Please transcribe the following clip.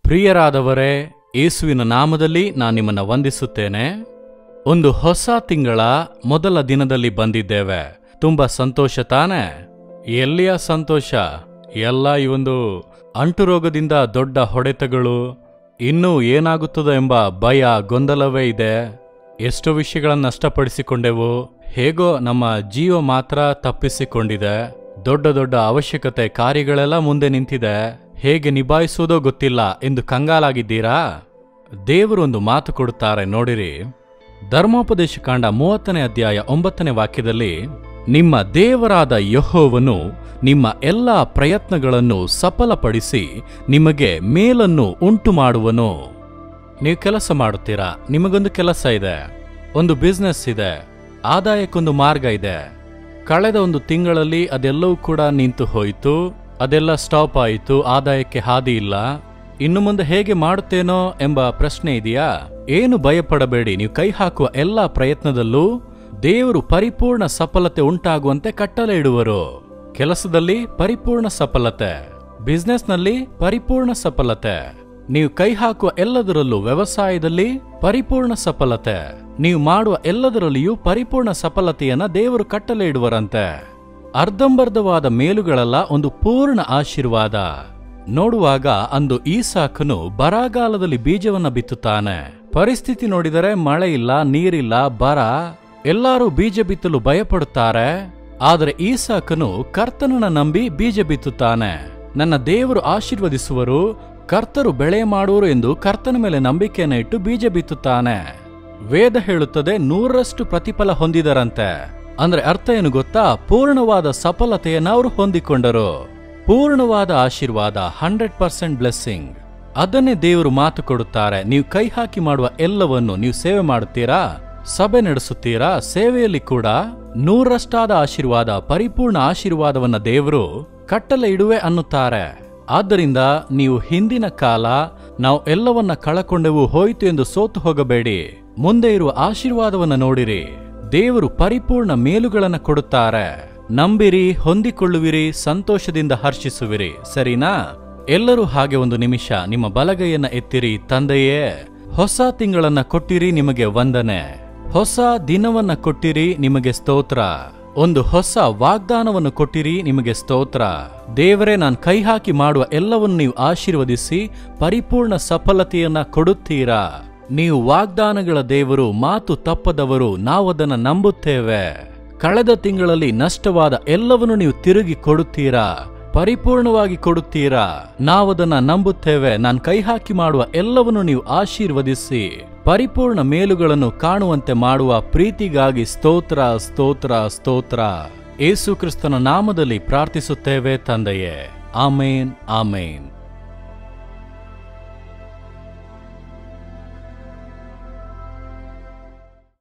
ಪ್ರಿಯರಾದವರೇ ಯೇಸುವಿನ ನಾಮದಲ್ಲಿ ನಾನು ನಿಮ್ಮನ್ನು ವಂದಿಸುತ್ತೇನೆ ಒಂದು ಹೊಸ ತಿಂಗಳ ಮೊದಲ ದಿನದಲ್ಲಿ ಬಂದಿದ್ದೇವೆ ತುಂಬಾ ಸಂತೋಷ ತಾನೆ ಎಲ್ಲಿಯ ಸಂತೋಷ ಎಲ್ಲ ಈ ಒಂದು ಅಂಟುರೋಗದಿಂದ ದೊಡ್ಡ ಹೊಡೆತಗಳು ಇನ್ನೂ ಏನಾಗುತ್ತದೋ ಎಂಬ ಭಯ ಗೊಂದಲವೇ ಇದೆ ಎಷ್ಟೋ ವಿಷಯಗಳನ್ನು ನಷ್ಟಪಡಿಸಿಕೊಂಡೆವು ಹೇಗೋ ನಮ್ಮ ಜೀವ ಮಾತ್ರ ತಪ್ಪಿಸಿಕೊಂಡಿದೆ ದೊಡ್ಡ ದೊಡ್ಡ ಅವಶ್ಯಕತೆ ಕಾರ್ಯಗಳೆಲ್ಲ ಮುಂದೆ ನಿಂತಿದೆ ಹೇಗೆ ನಿಭಾಯಿಸುವುದೋ ಗೊತ್ತಿಲ್ಲ ಎಂದು ಕಂಗಾಲಾಗಿದ್ದೀರಾ ದೇವರು ಒಂದು ಮಾತು ಕೊಡುತ್ತಾರೆ ನೋಡಿರಿ ಧರ್ಮೋಪದೇಶ ಕಾಂಡ ಮೂವತ್ತನೇ ಅಧ್ಯಾಯ ಒಂಬತ್ತನೇ ವಾಕ್ಯದಲ್ಲಿ ನಿಮ್ಮ ದೇವರಾದ ಯಹೋವನು ನಿಮ್ಮ ಎಲ್ಲ ಪ್ರಯತ್ನಗಳನ್ನು ಸಫಲಪಡಿಸಿ ನಿಮಗೆ ಮೇಲನ್ನು ಉಂಟು ಮಾಡುವನು ನೀವು ಕೆಲಸ ಮಾಡುತ್ತೀರಾ ನಿಮಗೊಂದು ಕೆಲಸ ಇದೆ ಒಂದು ಬಿಸ್ನೆಸ್ ಇದೆ ಆದಾಯಕ್ಕೊಂದು ಮಾರ್ಗ ಇದೆ ಕಳೆದ ಒಂದು ತಿಂಗಳಲ್ಲಿ ಅದೆಲ್ಲವೂ ಕೂಡ ನಿಂತು ಹೋಯಿತು ಅದೆಲ್ಲ ಸ್ಟಾಪ್ ಆಯಿತು ಆದಾಯಕ್ಕೆ ಹಾದಿ ಇಲ್ಲ ಇನ್ನು ಮುಂದೆ ಹೇಗೆ ಮಾಡುತ್ತೇನೋ ಎಂಬ ಪ್ರಶ್ನೆ ಇದೆಯಾ ಏನು ಭಯಪಡಬೇಡಿ ನೀವು ಕೈ ಹಾಕುವ ಎಲ್ಲ ಪ್ರಯತ್ನದಲ್ಲೂ ದೇವರು ಪರಿಪೂರ್ಣ ಸಫಲತೆ ಉಂಟಾಗುವಂತೆ ಕಟ್ಟಲೆ ಇಡುವರು ಕೆಲಸದಲ್ಲಿ ಪರಿಪೂರ್ಣ ಸಫಲತೆ ಬಿಸ್ನೆಸ್ನಲ್ಲಿ ಪರಿಪೂರ್ಣ ಸಫಲತೆ ನೀವು ಕೈ ಹಾಕುವ ಎಲ್ಲದರಲ್ಲೂ ವ್ಯವಸಾಯದಲ್ಲಿ ಪರಿಪೂರ್ಣ ಸಫಲತೆ ನೀವು ಮಾಡುವ ಎಲ್ಲದರಲ್ಲಿಯೂ ಪರಿಪೂರ್ಣ ಸಫಲತೆಯನ್ನ ದೇವರು ಕಟ್ಟಲೆ ಇಡುವರಂತೆ ಅರ್ಧಂಬರ್ಧವಾದ ಮೇಲುಗಳೆಲ್ಲ ಒಂದು ಪೂರ್ಣ ಆಶೀರ್ವಾದ ನೋಡುವಾಗ ಅಂದು ಈಸಾಕನು ಬರಗಾಲದಲ್ಲಿ ಬೀಜವನ್ನ ಬಿತ್ತುತ್ತಾನೆ ಪರಿಸ್ಥಿತಿ ನೋಡಿದರೆ ಮಳೆ ಇಲ್ಲ ನೀರಿಲ್ಲ ಬರ ಎಲ್ಲರೂ ಬೀಜ ಬಿತ್ತಲು ಭಯಪಡುತ್ತಾರೆ ಆದರೆ ಈಸಾಕನು ಕರ್ತನನ್ನ ನಂಬಿ ಬೀಜ ಬಿತ್ತುತ್ತಾನೆ ನನ್ನ ದೇವರು ಆಶೀರ್ವದಿಸುವರು ಕರ್ತರು ಬೆಳೆ ಮಾಡುವರು ಎಂದು ಕರ್ತನ ಮೇಲೆ ನಂಬಿಕೆಯನ್ನು ಇಟ್ಟು ಬೀಜ ಬಿತ್ತುತ್ತಾನೆ ವೇದ ಹೇಳುತ್ತದೆ ನೂರರಷ್ಟು ಪ್ರತಿಫಲ ಹೊಂದಿದರಂತೆ ಅಂದ್ರೆ ಅರ್ಥ ಏನು ಗೊತ್ತಾ ಪೂರ್ಣವಾದ ಸಫಲತೆಯನ್ನು ಅವರು ಹೊಂದಿಕೊಂಡರು ಪೂರ್ಣವಾದ ಆಶೀರ್ವಾದ ಹಂಡ್ರೆಡ್ ಪರ್ಸೆಂಟ್ ಬ್ಲೆಸ್ಸಿಂಗ್ ಅದನ್ನೇ ದೇವರು ಮಾತು ಕೊಡುತ್ತಾರೆ ನೀವು ಕೈ ಹಾಕಿ ಮಾಡುವ ಎಲ್ಲವನ್ನು ನೀವು ಸೇವೆ ಮಾಡುತ್ತೀರಾ ಸಭೆ ನಡೆಸುತ್ತೀರಾ ಸೇವೆಯಲ್ಲಿ ಕೂಡ ನೂರರಷ್ಟಾದ ಆಶೀರ್ವಾದ ಪರಿಪೂರ್ಣ ಆಶೀರ್ವಾದವನ್ನ ದೇವರು ಕಟ್ಟಲೆ ಇಡುವೆ ಅನ್ನುತ್ತಾರೆ ಆದ್ದರಿಂದ ನೀವು ಹಿಂದಿನ ಕಾಲ ನಾವು ಎಲ್ಲವನ್ನ ಕಳಕೊಂಡೆವು ಹೋಯಿತು ಎಂದು ಸೋತು ಹೋಗಬೇಡಿ ಮುಂದೆ ಇರುವ ಆಶೀರ್ವಾದವನ್ನ ನೋಡಿರಿ ದೇವರು ಪರಿಪೂರ್ಣ ಮೇಲುಗಳನ್ನು ಕೊಡುತ್ತಾರೆ ನಂಬಿರಿ ಹೊಂದಿಕೊಳ್ಳುವಿರಿ ಸಂತೋಷದಿಂದ ಹರ್ಷಿಸುವಿರಿ ಸರಿನಾ ಎಲ್ಲರೂ ಹಾಗೆ ಒಂದು ನಿಮಿಷ ನಿಮ್ಮ ಬಲಗೈಯನ್ನ ಎತ್ತಿರಿ ತಂದೆಯೇ ಹೊಸ ತಿಂಗಳನ್ನ ಕೊಟ್ಟಿರಿ ನಿಮಗೆ ವಂದನೆ ಹೊಸ ದಿನವನ್ನ ಕೊಟ್ಟಿರಿ ನಿಮಗೆ ಸ್ತೋತ್ರ ಒಂದು ಹೊಸ ವಾಗ್ದಾನವನ್ನು ಕೊಟ್ಟಿರಿ ನಿಮಗೆ ಸ್ತೋತ್ರ ದೇವರೇ ನಾನು ಕೈ ಹಾಕಿ ಮಾಡುವ ಎಲ್ಲವನ್ನು ನೀವು ಆಶೀರ್ವದಿಸಿ ಪರಿಪೂರ್ಣ ಸಫಲತೆಯನ್ನ ಕೊಡುತ್ತೀರಾ ನೀವು ವಾಗ್ದಾನಗಳ ದೇವರು ಮಾತು ತಪ್ಪದವರು ನಾವು ಅದನ್ನ ನಂಬುತ್ತೇವೆ ಕಳೆದ ತಿಂಗಳಲ್ಲಿ ನಷ್ಟವಾದ ಎಲ್ಲವನ್ನು ನೀವು ತಿರುಗಿ ಕೊಡುತ್ತೀರಾ ಪರಿಪೂರ್ಣವಾಗಿ ಕೊಡುತ್ತೀರಾ ನಾವದನ್ನ ನಂಬುತ್ತೇವೆ ನಾನು ಕೈ ಹಾಕಿ ಮಾಡುವ ಎಲ್ಲವನ್ನು ನೀವು ಆಶೀರ್ವದಿಸಿ ಪರಿಪೂರ್ಣ ಮೇಲುಗಳನ್ನು ಕಾಣುವಂತೆ ಮಾಡುವ ಪ್ರೀತಿಗಾಗಿ ಸ್ತೋತ್ರ ಸ್ತೋತ್ರ ಸ್ತೋತ್ರ ಏಸು ಕ್ರಿಸ್ತನ ನಾಮದಲ್ಲಿ ಪ್ರಾರ್ಥಿಸುತ್ತೇವೆ ತಂದೆಯೇ ಆಮೇನ್ ಆಮೇನ್